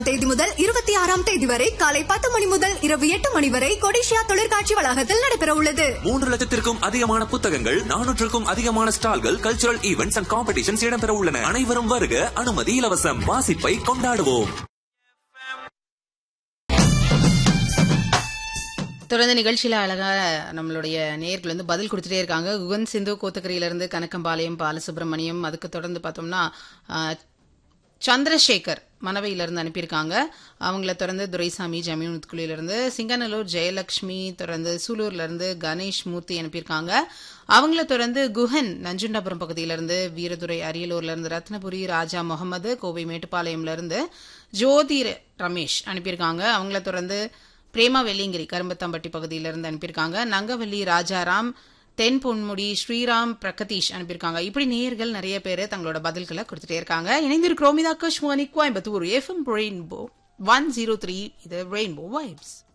தேதி முதல் இருபத்தி ஆறாம் தேதி வரை காலை பத்து மணி முதல் இரவு எட்டு மணி வரை கொடிஷியா தொழிற்காட்சி வளாகத்தில் நடைபெற உள்ளது மூன்று லட்சத்திற்கும் அதிகமான புத்தகங்கள் நானூற்றுக்கும் அதிகமான ஸ்டால்கள் கல்ச்சுரல் ஈவெண்ட்ஸ் அண்ட் காம்படிஷன்ஸ் இடம்பெற உள்ளன அனைவரும் வருக அனுமதி இலவசம் வாசிப்பை கொண்டாடுவோம் தொடர்ந்து நிகழ்ச்சியில அழகா நம்மளுடைய நேயர்கள் வந்து பதில் கொடுத்துட்டே இருக்காங்க குகன் சிந்து கோத்தகிரியிலிருந்து கனக்கம்பாளையம் பாலசுப்ரமணியம் அதுக்கு தொடர்ந்து பார்த்தோம்னா ஆஹ், சந்திரசேகர் மணவையிலிருந்து அனுப்பியிருக்காங்க அவங்கள தொடர்ந்து துரைசாமி ஜமீனுத்துக்குழியிலிருந்து சிங்கநல்லூர் ஜெயலட்சுமி தொடர்ந்து சூலூர்லேருந்து கணேஷ் மூர்த்தி அனுப்பியிருக்காங்க அவங்கள தொடர்ந்து குஹன் நஞ்சுண்டாபுரம் பகுதியிலிருந்து வீரதுரை அரியலூர்லேருந்து ரத்னபுரி ராஜா முகமது கோவை மேட்டுப்பாளையம்லேருந்து ஜோதி ரமேஷ் அனுப்பியிருக்காங்க அவங்கள தொடர்ந்து பிரேமா வெள்ளிங்கிரி கரும்பத்தம்பட்டி பகுதியிலிருந்து அனுப்பியிருக்காங்க நங்கவல்லி ராஜாராம் தென் பொன்முடி ஸ்ரீராம் பிரகதீஷ் அனுப்பியிருக்காங்க இப்படி நேயர்கள் நிறைய பேர் தங்களோட பதில்களை கொடுத்துட்டே இருக்காங்க இணைந்திருக்கிறோம் இது Akashvani Coimbatore FM Rainbow one zero three இது ரெயின்போ வைப்ஸ்